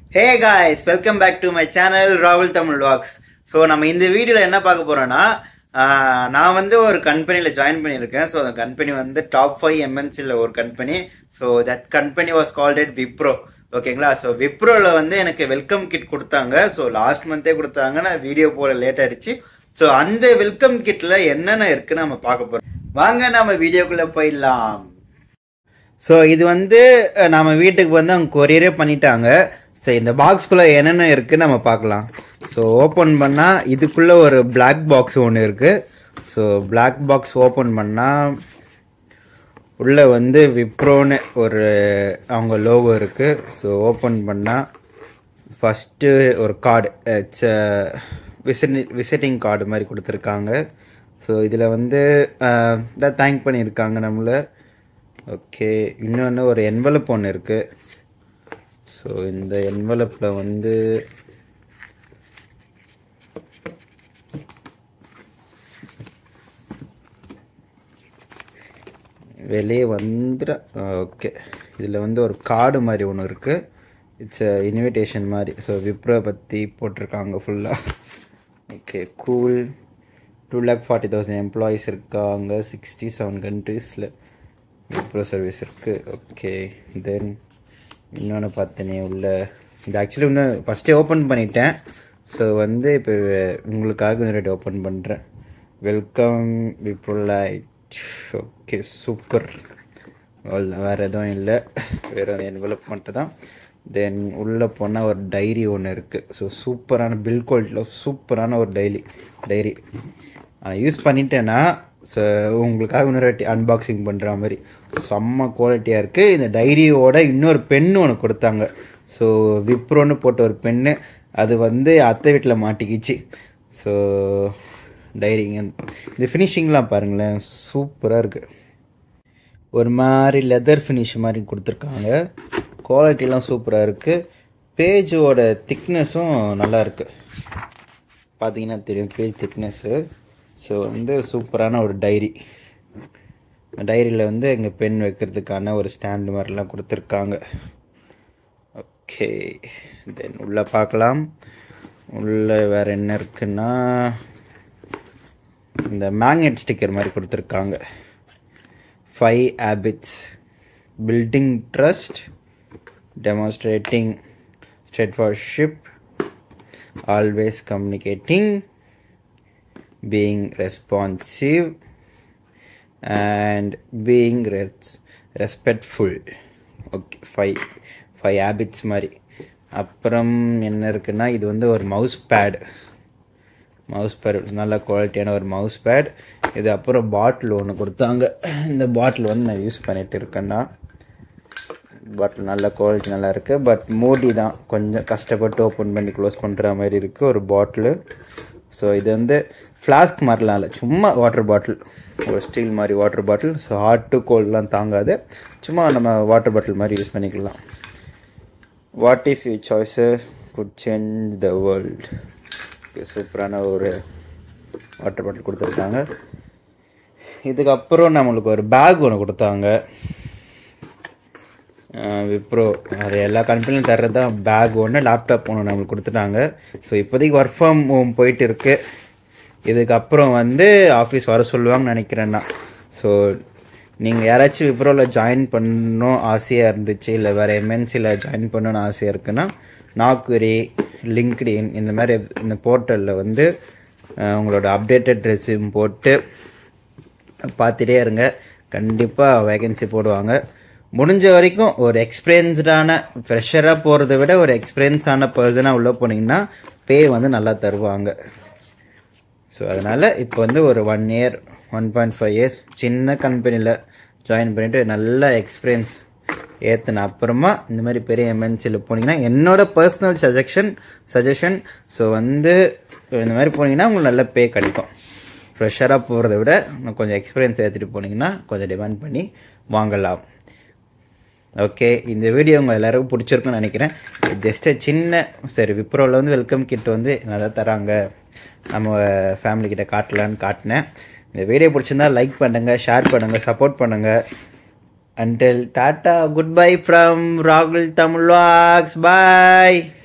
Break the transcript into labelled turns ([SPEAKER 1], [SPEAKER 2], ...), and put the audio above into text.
[SPEAKER 1] hey guys welcome back to my channel ராகுல் Tamil walks so நம்ம இந்த வீடியோவில் என்ன பார்க்க போறோம்னா ஆஹ், நான் வந்து ஒரு கம்பெனியில் ஜாயின் பண்ணியிருக்கேன் ஸோ அந்த கம்பெனி வந்து டாப் ஃபைவ் எம்என்சியில் ஒரு company so that company was called it Wipro ஓகேங்களா ஸோ விப்ரோவில் வந்து எனக்கு வெல்கம் கிட் கொடுத்தாங்க ஸோ லாஸ்ட் மந்தே கொடுத்தாங்க நான் வீடியோ போட லேட் ஆயிடுச்சு ஸோ அந்த வெல்கம் கிட்ல என்னென்ன இருக்குன்னு நம்ம பார்க்க போறோம் வாங்க நம்ம வீடியோக்குள்ள போயிடலாம் ஸோ இது வந்து அஹ், நம்ம வீட்டுக்கு வந்து அவங்க கொரியரே பண்ணிட்டாங்க ஸோ இந்த பாக்ஸ்குள்ளே என்னென்ன இருக்குன்னு நம்ம பார்க்கலாம் ஸோ ஓப்பன் பண்ணால் இதுக்குள்ளே ஒரு பிளாக் பாக்ஸ் ஒன்று இருக்குது ஸோ பிளாக் பாக்ஸ் ஓப்பன் பண்ணால் உள்ளே வந்து விப்ரோன்னு ஒரு அவங்க லோகோ இருக்குது ஸோ ஓப்பன் பண்ணால் ஃபஸ்ட்டு ஒரு கார்டு விசிட் விசிட்டிங் கார்டு மாதிரி கொடுத்துருக்காங்க ஸோ இதில் வந்து தான் தேங்க் பண்ணியிருக்காங்க நம்மளை ஓகே இன்னொன்று ஒரு என்வலப் ஒன்று இருக்குது ஸோ இந்த என்வலப்பில் வந்து வெளியே வந்துட ஓகே இதில் வந்து ஒரு கார்டு மாதிரி ஒன்று இருக்குது இட்ஸ் அ இன்விடேஷன் மாதிரி ஸோ விப்ரோ பற்றி போட்டிருக்காங்க ஃபுல்லாக okay cool two lakh forty thousand employees இருக்காங்க சிக்ஸ்டி செவன் கண்ட்ரீஸில் விப்ரோ சர்வீஸ் இருக்குது ஓகே தென் இன்னொன்று பார்த்தேனே உள்ள இது ஆக்சுவலி இன்னும் ஃபஸ்ட்டே ஓப்பன் பண்ணிட்டேன் ஸோ வந்து இப்போ உங்களுக்காக இன்னொரு ஓப்பன் பண்ணுறேன் welcome Wipro light okay super வேறு எதுவும் இல்லை வேறு என்வலப் மட்டும் தான் தென் உள்ளே போனால் ஒரு டைரி ஒன்று இருக்குது ஸோ சூப்பரான பில் குவாலிட்டியில் சூப்பரான ஒரு டைரி டைரி நான் யூஸ் பண்ணிட்டேன்னா ஸோ உங்களுக்காக இன்னொரு வாட்டி அன்பாக்சிங் பண்ணுற மாதிரி செம்ம குவாலிட்டியாக இருக்குது இந்த டைரியோட இன்னொரு பென்னு ஒன்று கொடுத்தாங்க ஸோ விப்ரோன்னு போட்ட ஒரு பென்னு அது வந்து அத்தை வீட்டில் மாட்டிக்கிச்சு ஸோ டைரிங்க இந்த ஃபினிஷிங்லாம் பாருங்களேன் சூப்பராக இருக்குது ஒரு மாதிரி லெதர் ஃபினிஷ் மாதிரி கொடுத்துருக்காங்க குவாலிட்டிலாம் சூப்பராக இருக்குது பேஜோட திக்னஸும் நல்லா இருக்குது பார்த்தீங்கன்னா தெரியும் பேஜ் திக்னஸ்ஸு ஸோ வந்து சூப்பரான ஒரு டைரி டைரியில் வந்து எங்கள் பென் வைக்கிறதுக்கான ஒரு ஸ்டாண்டு மாதிரிலாம் கொடுத்துருக்காங்க ஓகே தென் உள்ளே பார்க்கலாம் உள்ளே வேறு என்ன இருக்குன்னா இந்த மேக்னெட் ஸ்டிக்கர் மாதிரி கொடுத்துருக்காங்க five habits building trust demonstrating stewardship always communicating being responsive and being res- respectful okay five five habits மாதிரி அப்புறம் என்ன இருக்குன்னா இது வந்து ஒரு மவுஸ் பேட் மவுஸ் பேட் நல்ல குவாலிட்டியான ஒரு மவுஸ் பேட் இது அப்புறம் பாட்டில் ஒன்று கொடுத்தாங்க இந்த பாட்டில் வந்து நான் யூஸ் பண்ணிட்டு இருக்கேன்னா பாட்டில் நல்ல குவாலிட்டி நல்லா இருக்குது பட் மூடி தான் கொஞ்சம் கஷ்டப்பட்டு ஓப்பன் பண்ணி க்ளோஸ் பண்ணுற மாதிரி இருக்குது ஒரு பாட்டிலு ஸோ இது வந்து ஃப்ளாஸ்க் மாதிரிலாம் இல்லை சும்மா வாட்டர் பாட்டில் ஒரு ஸ்டீல் மாதிரி water bottle so hot to கோல்ட்லாம் தாங்காது சும்மா நம்ம வாட்டர் பாட்டில் மாதிரி யூஸ் பண்ணிக்கலாம் what if you choices could change the world சூப்பரான ஒரு வாட்டர் பாட்டில் கொடுத்துருக்காங்க இதுக்கப்புறம் நம்மளுக்கு ஒரு பேக் ஒன்று கொடுத்தாங்க விப்ரோ அது எல்லா கம்பெனிலும் தர்றது தான் பேக் ஒன்று லேப்டாப் ஒன்று நம்மளுக்கு கொடுத்துட்டாங்க ஸோ இப்போதைக்கு ஒர்க் ஃப்ரம் ஹோம் போயிட்டு இருக்கு இதுக்கப்புறம் வந்து ஆஃபீஸ் வர சொல்லுவாங்கன்னு நினைக்கிறேன்னா ஸோ நீங்கள் யாராச்சும் விப்ரோவில் ஜாயின் பண்ணணும் ஆசையாக இருந்துச்சு இல்லை வேறு எம்என்சியில் ஜாயின் பண்ணணும்னு ஆசையாக இருக்குன்னா நாக்குரி லிங்க்டின் இந்த மாதிரி இந்த போர்ட்டலில் வந்து அஹ், உங்களோட அப்டேட்டட் ரெஸ்யூம் போட்டு பார்த்துட்டே இருங்க கண்டிப்பாக வேகன்சி போடுவாங்க முடிஞ்ச வரைக்கும் ஒரு எக்ஸ்பீரியன்ஸ்டான ஃப்ரெஷராக போகிறத விட ஒரு எக்ஸ்பீரியன்ஸான பர்சனாக உள்ளே போனீங்கன்னா பே வந்து நல்லா தருவாங்க ஸோ அதனால் இப்போ வந்து ஒரு one year one point five years சின்ன கம்பெனியில் ஜாயின் பண்ணிவிட்டு நல்ல எக்ஸ்பீரியன்ஸ் ஏற்றின அப்புறமா இந்த மாதிரி பெரிய எம்என்சியில் போனீங்கன்னா என்னோட பர்சனல் சஜஷன் சஜஷன் ஸோ வந்து இந்த மாதிரி போனீங்கன்னா உங்களுக்கு நல்ல பே கிடைக்கும் ஃப்ரெஷராக போகிறத விட இன்னும் கொஞ்சம் எக்ஸ்பீரியன்ஸ் ஏற்றிட்டு போனீங்கன்னா கொஞ்சம் டிமாண்ட் பண்ணி வாங்கலாம் ஓகே இந்த வீடியோ உங்கள் எல்லாருக்கும் பிடிச்சிருக்குன்னு நினைக்கிறேன் ஜஸ்ட்டு சின்ன சரி விப்ரோவில் வந்து வெல்கம் கிட் வந்து நல்லா தராங்க நம்ம ஃபேமிலி கிட்ட காட்டலான்னு காட்டினேன் இந்த வீடியோ பிடிச்சிருந்தா லைக் பண்ணுங்கள் ஷேர் பண்ணுங்கள் சப்போர்ட் பண்ணுங்கள் until tata good bye from ராகுல் தமிழ் வாக்ஸ் பாய்